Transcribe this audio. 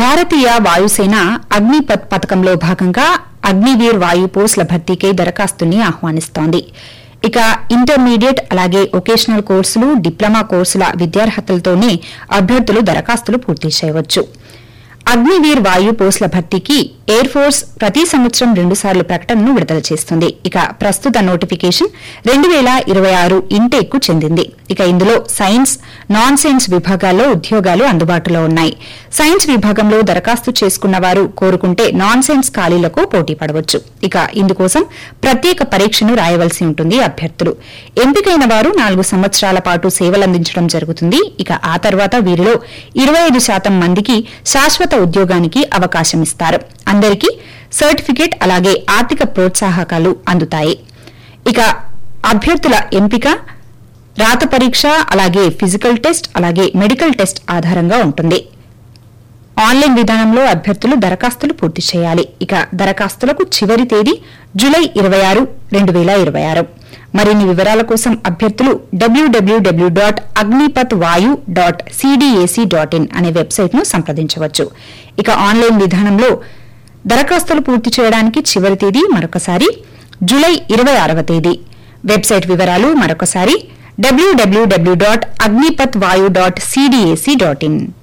భారతీయ వాయుసేన అగ్నిపథ్ పథకంలో భాగంగా అగ్నివీర్ వాయు పోస్టుల భర్తీకై దరఖాస్తుని ఆహ్వానిస్తోంది ఇక ఇంటర్మీడియట్ అలాగే వొకేషనల్ కోర్సులు డిప్లొమా కోర్సుల విద్యార్హతలతోనే అభ్యర్థులు దరఖాస్తులు పూర్తి చేయవచ్చు అగ్నివీర్ వాయు పోస్టుల భర్తీకి ఎయిర్ ఫోర్స్ ప్రతి సంవత్సరం రెండుసార్లు ప్రకటనను విడుదల చేస్తుంది ఇక ప్రస్తుత నోటిఫికేషన్ రెండు వేల ఇరవై ఆరు ఇంటేక్ కు చెందింది ఇక ఇందులో సైన్స్ నాన్ సైన్స్ విభాగాల్లో ఉద్యోగాలు అందుబాటులో ఉన్నాయి సైన్స్ విభాగంలో దరఖాస్తు చేసుకున్న వారు కోరుకుంటే నాన్ సైన్స్ ఖాళీలకు పోటీ పడవచ్చు ఇక ఇందుకోసం ప్రత్యేక పరీక్షను రాయవలసి ఉంటుంది అభ్యర్థులు ఎంపికైన వారు నాలుగు సంవత్సరాల పాటు సేవలందించడం జరుగుతుంది ఇక ఆ తర్వాత వీరిలో ఇరవై ఐదు శాతం మందికి శాశ్వత ఉద్యోగానికి అవకాశం ఇస్తారు అందరికీ సర్టిఫికేట్ అలాగే ఆర్థిక ప్రోత్సాహకాలు అందుతాయి ఇక అభ్యర్థుల ఎంపిక రాత పరీక్ష అలాగే ఫిజికల్ టెస్ట్ అలాగే మెడికల్ టెస్ట్ ఆధారంగా ఉంటుంది ఆన్లైన్ విధానంలో అభ్యర్థులు దరఖాస్తులు పూర్తి చేయాలి ఇక దరఖాస్తులకు చివరి తేదీ జులై ఇరవై ఆరు రెండు వేల ఇరవై ఆరు మరిన్ని వివరాల కోసం అభ్యర్థులు డబ్ల్యూడబ్ల్యూడబ్ల్యూ dot Agnipath Vayu dot CDAC dot in అనే వెబ్సైట్ ను సంప్రదించవచ్చు ఇక ఆన్లైన్ విధానంలో దరఖాస్తులు పూర్తి చేయడానికి చివరి తేదీ మరొకసారి జులై ఇరవై ఆరవ తేదీ వెబ్సైట్ వివరాలు మరొకసారి డబ్ల్యూడబ్ల్యూడబ్ల్యూ dot Agnipath Vayu dot CDAC dot in